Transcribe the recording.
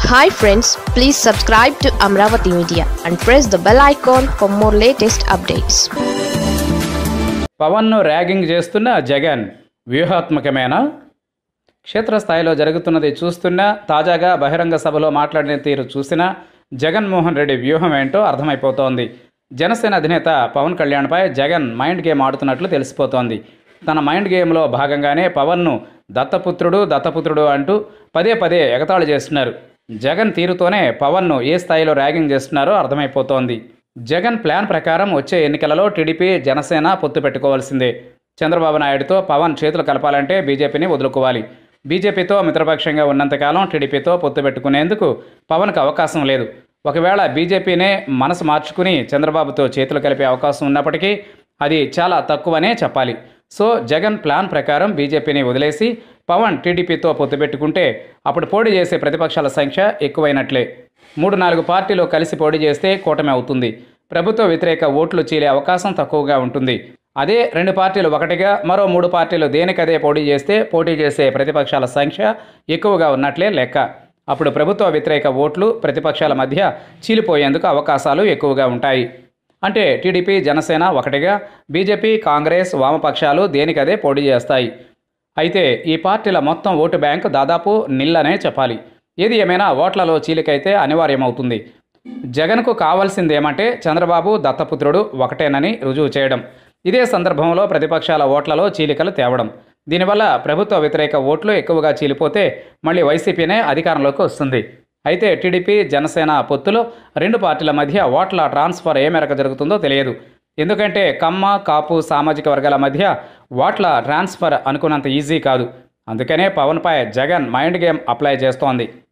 hi friends please subscribe to Amaravati media and press the bell icon for more latest updates పవన్ను ragging చేస్తున్న జగన్ వ్యూహాత్మకమేనా క్షేత్రస్థాయిలో జరుగుతున్నది చూస్తున్నా తాజాగా బహిరంగ సభలో మాట్లాడిన తీరు చూసినా జగన్మోహన్ రెడ్డి వ్యూహం ఏంటో అర్థమైపోతోంది జనసేన అధినేత పవన్ కళ్యాణ్పై జగన్ మైండ్ గేమ్ ఆడుతున్నట్లు తెలిసిపోతోంది తన మైండ్ గేమ్లో భాగంగానే పవన్ను దత్తపుత్రుడు దత్తపుత్రుడు అంటూ పదే పదే ఎగతాళి చేస్తున్నారు జగన్ తీరుతోనే పవన్ను ఏ స్థాయిలో ర్యాగింగ్ చేస్తున్నారో అర్థమైపోతోంది జగన్ ప్లాన్ ప్రకారం వచ్చే ఎన్నికలలో టీడీపీ జనసేన పొత్తు పెట్టుకోవాల్సిందే చంద్రబాబు నాయుడుతో పవన్ చేతులు కలపాలంటే బీజేపీని వదులుకోవాలి బీజేపీతో మిత్రపక్షంగా ఉన్నంతకాలం టీడీపీతో పొత్తు పెట్టుకునేందుకు పవన్కు అవకాశం లేదు ఒకవేళ బీజేపీనే మనసు మార్చుకుని చంద్రబాబుతో చేతులు కలిపే అవకాశం ఉన్నప్పటికీ అది చాలా తక్కువనే చెప్పాలి సో జగన్ ప్లాన్ ప్రకారం బీజేపీని వదిలేసి పవన్ టీడీపీతో పొత్తు పెట్టుకుంటే అప్పుడు పోటీ చేసే ప్రతిపక్షాల సంఖ్య ఎక్కువైనట్లే మూడు నాలుగు పార్టీలు కలిసి పోటీ చేస్తే కూటమి అవుతుంది ప్రభుత్వ వ్యతిరేక ఓట్లు చీలే అవకాశం తక్కువగా ఉంటుంది అదే రెండు పార్టీలు ఒకటిగా మరో మూడు పార్టీలు దేనికదే పోటీ చేస్తే పోటీ చేసే ప్రతిపక్షాల సంఖ్య ఎక్కువగా ఉన్నట్లే లెక్క అప్పుడు ప్రభుత్వ వ్యతిరేక ఓట్లు ప్రతిపక్షాల మధ్య చీలిపోయేందుకు అవకాశాలు ఎక్కువగా ఉంటాయి అంటే టీడీపీ జనసేన ఒకటిగా బీజేపీ కాంగ్రెస్ వామపక్షాలు దేనికదే పోటీ చేస్తాయి అయితే ఈ పార్టీల మొత్తం ఓటు బ్యాంకు దాదాపు నిల్లనే చెప్పాలి ఏది ఏమైనా ఓట్లలో చీలికైతే అనివార్యమవుతుంది జగన్కు కావాల్సిందేమంటే చంద్రబాబు దత్తపుత్రుడు ఒకటేనని రుజువు చేయడం ఇదే సందర్భంలో ప్రతిపక్షాల ఓట్లలో చీలికలు తేవడం దీనివల్ల ప్రభుత్వ వ్యతిరేక ఓట్లు ఎక్కువగా చీలిపోతే మళ్ళీ వైసీపీనే అధికారంలోకి వస్తుంది అయితే టీడీపీ జనసేన పొత్తులో రెండు పార్టీల మధ్య ఓట్ల ట్రాన్స్ఫర్ ఏ మేరకు జరుగుతుందో తెలియదు ఎందుకంటే కమ్మ కాపు సామాజిక వర్గాల మధ్య ఓట్ల ట్రాన్స్ఫర్ అనుకున్నంత ఈజీ కాదు అందుకనే పవన్పై జగన్ మైండ్ గేమ్ అప్లై చేస్తోంది